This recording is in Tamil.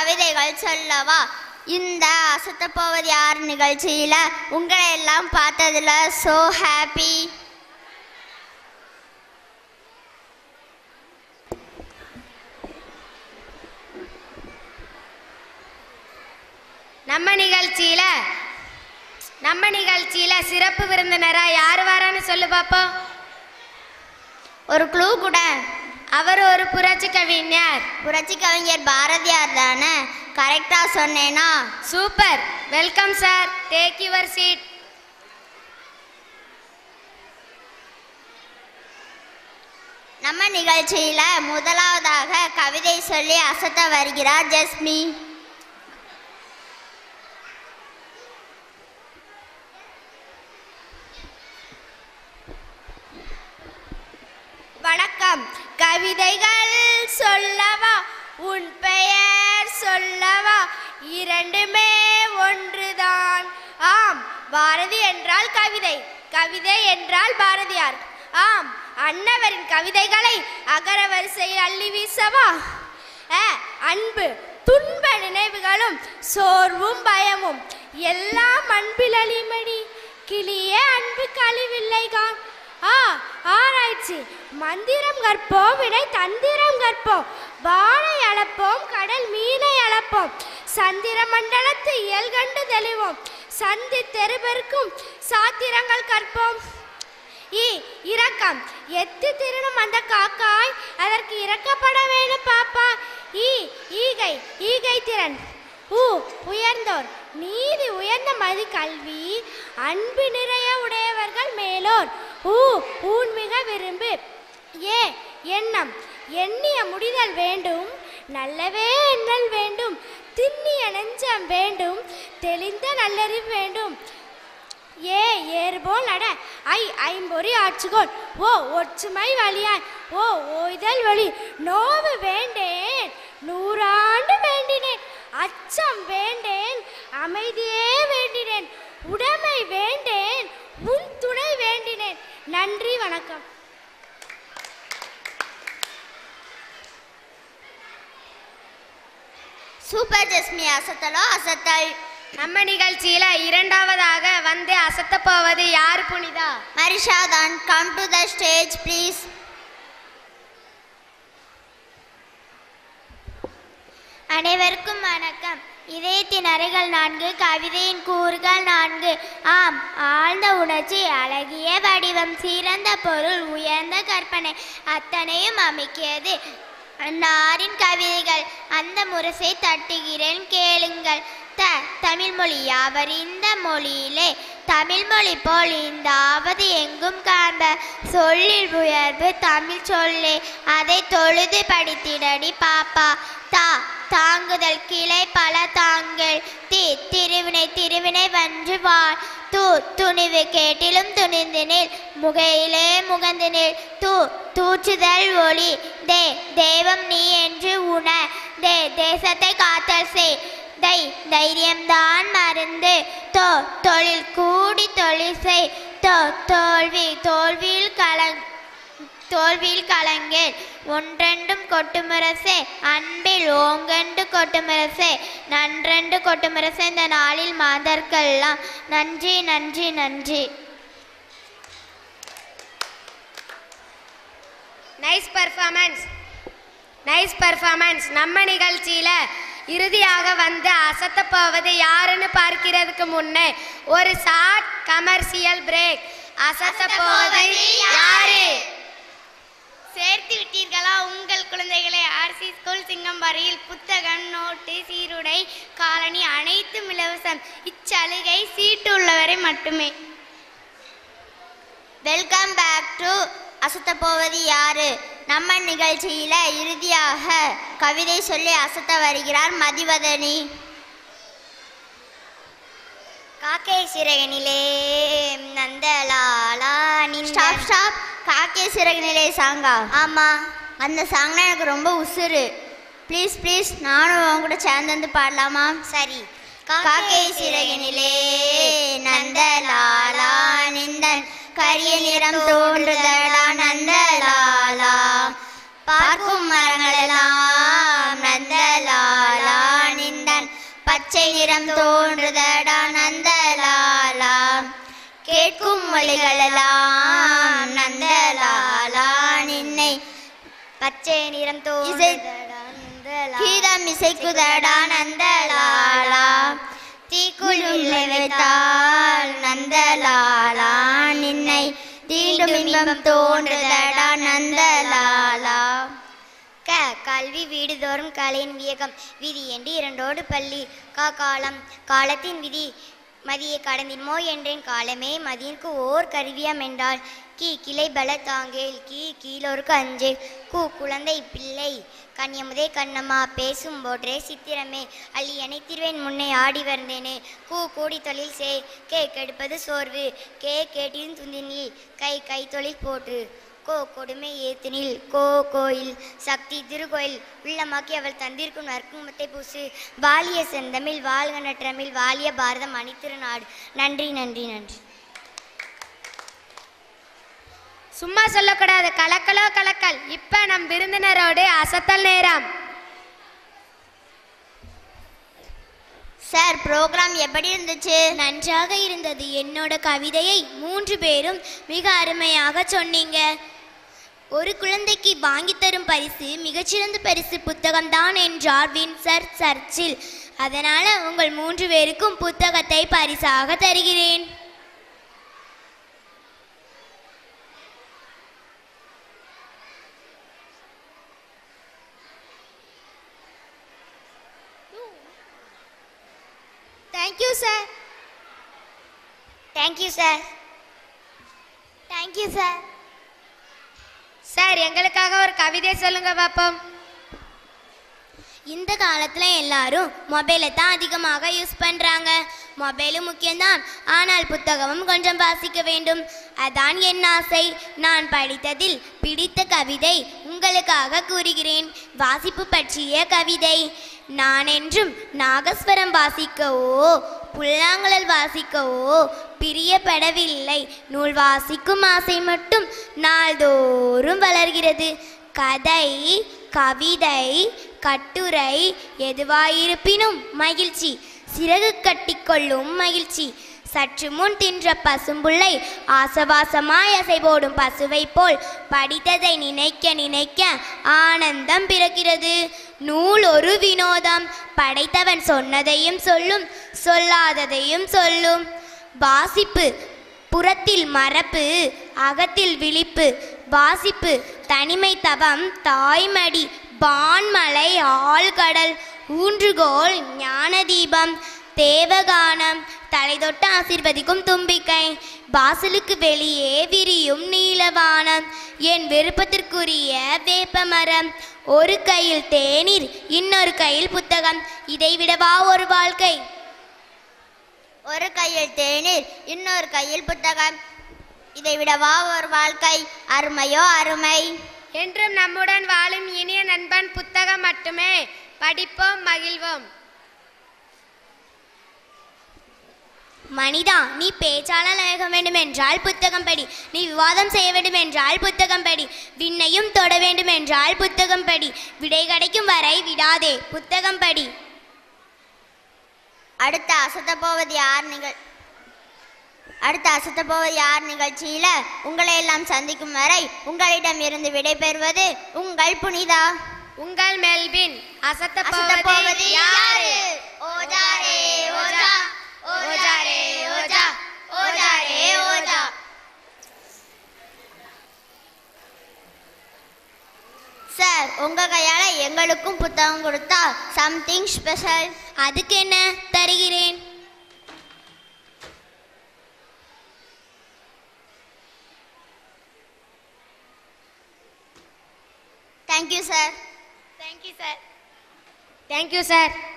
கவிதைகள் சொல்லவா இந்த அசத்தப்போவது யார் நிகழ்ச்சியில உங்களை எல்லாம் பார்த்ததுல சோ ஹாப்பி நம்ம நிகழ்ச்சியில நம்ம நிகழ்ச்சியில சிறப்பு விருந்தினரா யார் வரான்னு சொல்லு பாப்போம் ஒரு க்ளூ கூட அவர் ஒரு புரட்சி கவிஞர் புரட்சி கவிஞர் பாரதியார் தானே கரெக்டா சொன்னேனா super welcome sir take your seat நம்ம நிகழ்ச்சியில முதலாவதாக கவிதை சொல்லி அசத்த வருகிறார் ஜஸ்மி வணக்கம் கவிதைகள் சொல்லவா உன் பெயர் சொல்லவா இரண்டுமே ஒன்றுதான் ஆம் பாரதி என்றால் கவிதை கவிதை என்றால் பாரதியார் ஆம் அன்னவரின் கவிதைகளை அகர வரிசையில் அள்ளி வீசவா அ, அன்பு துன்ப நினைவுகளும் சோர்வும் பயமும் எல்லாம் அன்பில் அழிமடி கிளியே அன்பு கழிவில்லைகான் ஆ ஆராய்ச்சி மந்திரம் கற்போம் விடை தந்திரம் கற்போம் வானை அளப்போம் கடல் மீனை அளப்போம் சந்திர மண்டலத்து இயல் கண்டு தெளிவோம் சந்தி தெருபெருக்கும் சாத்திரங்கள் கற்போம் ஈ இரக்கம் எத்து திருணும் அந்த காக்காய் அதற்கு இறக்கப்பட வேணும் பாப்பா ஈ ஈகை ஈகை திறன் ஊ உயர்ந்தோர் நீதி உயர்ந்த மதி கல்வி அன்பு நிறைய உடையவர்கள் மேலோர் ஊ ஊன் மிக விரும்பு ஏ எண்ணம் எண்ணிய முடிதல் வேண்டும் நல்லவே எண்ணல் வேண்டும் திண்ணிய நெஞ்சம் வேண்டும் தெளிந்த நல்லறிவு வேண்டும் ஏ ஏறுபோல் நட ஐ ஐம்பொறி ஆட்சிகோள் ஓ ஒற்றுமை வழியாய் ஓ ஓய்தல் வழி நோவு வேண்டேன் நூறாண்டு வேண்டினேன் அச்சம் வேண்டேன் அமைதியே வேண்டினேன் உடைமை வேண்டேன் உன் துணை வேண்டினேன் நன்றி வணக்கம் சூப்பர் ஜஸ்மி அசத்தலோ அசத்தல் நம்ம நிகழ்ச்சியில இரண்டாவதாக வந்து அசத்த போவது யார் புனிதா மரிஷா தான் come to the stage please அனைவருக்கும் வணக்கம் இதயத்தின் அறைகள் நான்கு கவிதையின் கூறுகள் நான்கு ஆம் ஆழ்ந்த உணர்ச்சி அழகிய வடிவம் சிறந்த பொருள் உயர்ந்த கற்பனை அத்தனையும் அமைக்கியது அன்னாரின் கவிதைகள் அந்த முரசை தட்டுகிறேன் கேளுங்கள் த தமிழ் மொழி யாவர் இந்த மொழியிலே தமிழ் மொழி போல் இந்தாவது எங்கும் காண்ப சொல்லில் உயர்வு தமிழ் சொல்லே அதை தொழுது படித்திடடி பாப்பா தா தாங்குதல் கிளை பல தாங்கள் தி திருவினை திருவினை வென்று வாழ் தூ துணிவு கேட்டிலும் துணிந்தினில் முகையிலே முகந்தினில் தூ தூற்றுதல் ஒளி தே தெய்வம் நீ என்று உண தே தேசத்தை காத்தல் செய் தை தைரியம்தான் மருந்து தோ தொழில் கூடி தொழில் செய் தோ தோல்வி தோல்வியில் கலங் தோல்வியில் கலங்கேல் ஒன்றெண்டும் கொட்டுமுரசே அன்பில் ஓங்கண்டு கொட்டுமுரசே நன்றெண்டு கொட்டுமுரசே இந்த நாளில் மாதர்க்கெல்லாம் நன்றி நன்றி நன்றி நைஸ் பர்ஃபார்மன்ஸ் நைஸ் பர்ஃபார்மன்ஸ் நம்ம நிகழ்ச்சியில இறுதியாக வந்து அசத்த போவது யாருன்னு பார்க்கிறதுக்கு முன்னே ஒரு ஷார்ட் கமர்ஷியல் பிரேக் அசத்த போவது யாரு சேர்த்து விட்டீர்களா உங்கள் குழந்தைகளை ஆர்சி ஸ்கூல் சிங்கம்பாறையில் புத்தகம் நோட்டு சீருடை காலனி அனைத்தும் இலவசம் இச்சலுகை சீட்டு உள்ளவரை மட்டுமே வெல்கம் பேக் டு அசத்த போவது யாரு நம்ம நிகழ்ச்சியில இறுதியாக கவிதை சொல்லி அசத்த வருகிறார் மதிவதனி காக்கை சிறகனிலே நந்தலாலா ஸ்டாப் ஸ்டாப் காக்கை சிறகனிலே சாங்கா ஆமா அந்த சாங்னா எனக்கு ரொம்ப உசுரு ப்ளீஸ் ப்ளீஸ் நானும் உன் கூட சேர்ந்து வந்து பாடலாமா சரி காக்கை சிறகினிலே நந்தலாலா நிந்தன் கரிய நிறம் தோன்றுதடா நந்தலாலா பார்க்கும் மரங்களெல்லாம் நந்தலாலா நிறம் தோன்றுதடா நந்தலாலா கேட்கும் மொழிகளெல்லாம் நந்தலாலா நின்னை பச்சை நிறம் இசை- தோன்றுதடா நந்தலாலா. கீதம் இசைக்குதடா நந்தலாலா தீக்குளில் வைத்தால் நந்தலாலா நின்னை தீண்டும் இன்பம் தோன்றுதடா நந்தலாலா க கல்வி வீடுதோறும் கலையின் வியகம் விதி என்று இரண்டோடு பள்ளி கா காலம் காலத்தின் விதி மதியை கடந்தின்மோ என்றேன் காலமே மதியனுக்கு ஓர் கருவியம் என்றால் கீ கிளை பல தாங்கேல் கீ கீழோருக்கு அஞ்சேல் கூ குழந்தை பிள்ளை கன்யமுதே கண்ணம்மா பேசும் போன்றே சித்திரமே அள்ளி அணைத்திருவேன் முன்னே ஆடி வந்தேனே கூ கூடி தொழில் செய் கே கெடுப்பது சோர்வு கே கேட்டின் துந்தினில் கை கை தொழில் போற்று கோ கொடுமை ஏத்தினில் கோ கோயில் சக்தி திருக்கோயில் உள்ளமாக்கி அவள் தந்திருக்கும் நற்குமத்தை பூசு வாலிய செந்தமிழ் வாழ்க நற்றமிழ் வாலிய பாரதம் அணித்திருநாடு நன்றி நன்றி நன்றி சும்மா சொல்லக்கூடாது கலக்கலோ கலக்கல் இப்ப நம் விருந்தினரோடு அசத்தல் நேரம் சார் ப்ரோக்ராம் எப்படி இருந்துச்சு நன்றாக இருந்தது என்னோட கவிதையை மூன்று பேரும் மிக அருமையாக சொன்னீங்க ஒரு குழந்தைக்கு வாங்கித் தரும் பரிசு மிகச்சிறந்த பரிசு புத்தகம்தான் என்றார் வின்சர் சர்ச்சில் அதனால உங்கள் மூன்று பேருக்கும் புத்தகத்தை பரிசாக தருகிறேன் thank you sir thank you sir thank you sir sir எங்களுக்காக ஒரு கவிதை சொல்லுங்க பாப்போம் இந்த காலத்தில் எல்லாரும் மொபைலை தான் அதிகமாக யூஸ் பண்ணுறாங்க மொபைலும் முக்கியம்தான் ஆனால் புத்தகமும் கொஞ்சம் வாசிக்க வேண்டும் அதான் என் ஆசை நான் படித்ததில் பிடித்த கவிதை உங்களுக்காக கூறுகிறேன் வாசிப்பு பற்றிய கவிதை நான் என்றும் நாகஸ்வரம் வாசிக்கவோ புல்லாங்குழல் வாசிக்கவோ பிரியப்படவில்லை நூல் வாசிக்கும் ஆசை மட்டும் நாள்தோறும் வளர்கிறது கதை கவிதை கட்டுரை எதுவாயிருப்பினும் மகிழ்ச்சி சிறகு கட்டிக்கொள்ளும் மகிழ்ச்சி சற்று முன் தின்ற பசும்புள்ளை ஆசவாசமாய் அசை போடும் பசுவை போல் படித்ததை நினைக்க நினைக்க ஆனந்தம் பிறக்கிறது நூல் ஒரு வினோதம் படைத்தவன் சொன்னதையும் சொல்லும் சொல்லாததையும் சொல்லும் வாசிப்பு புறத்தில் மரப்பு அகத்தில் விழிப்பு வாசிப்பு தனிமை தவம் தாய்மடி பான்மலை ஆழ்கடல் ஊன்றுகோல் ஞான தீபம் தேவகானம் தலைதொட்ட ஆசிர்வதிக்கும் தும்பிக்கை வாசலுக்கு வெளியே விரியும் நீலவானம் என் விருப்பத்திற்குரிய வேப்பமரம் ஒரு கையில் தேநீர் இன்னொரு கையில் புத்தகம் இதைவிடவா ஒரு வாழ்க்கை ஒரு கையில் தேநீர் இன்னொரு கையில் புத்தகம் இதை விடவா ஒரு வாழ்க்கை அருமையோ அருமை என்றும் நம்முடன் வாழும் இனிய நண்பன் புத்தகம் மட்டுமே படிப்போம் மகிழ்வோம் மனிதா நீ பேச்சாளர் ஆக வேண்டும் என்றால் புத்தகம் படி நீ விவாதம் செய்ய வேண்டும் என்றால் புத்தகம் படி விண்ணையும் தொட வேண்டும் என்றால் புத்தகம் படி விடை கிடைக்கும் வரை விடாதே புத்தகம் படி அடுத்து அசத்த போவது யார் நிகழ் அடுத்து அசத்த போவது யார் நிகழ்ச்சியில உங்களை எல்லாம் சந்திக்கும் வரை உங்களிடம் இருந்து விடைபெறுவது உங்கள் புனிதா உங்கள் மெல்வின் அசத்த அசத்த போவது போவது யாரு யாரு ஓஜாரே ஓஜா ஓஜாரே ஓஜா ஓஜாரே ஓஜா சார் உங்க கையால எங்களுக்கும் புத்தகம் கொடுத்தா சம்திங் ஸ்பெஷல் அதுக்கு என்ன தருகிறேன் thank you sir thank you sir thank you sir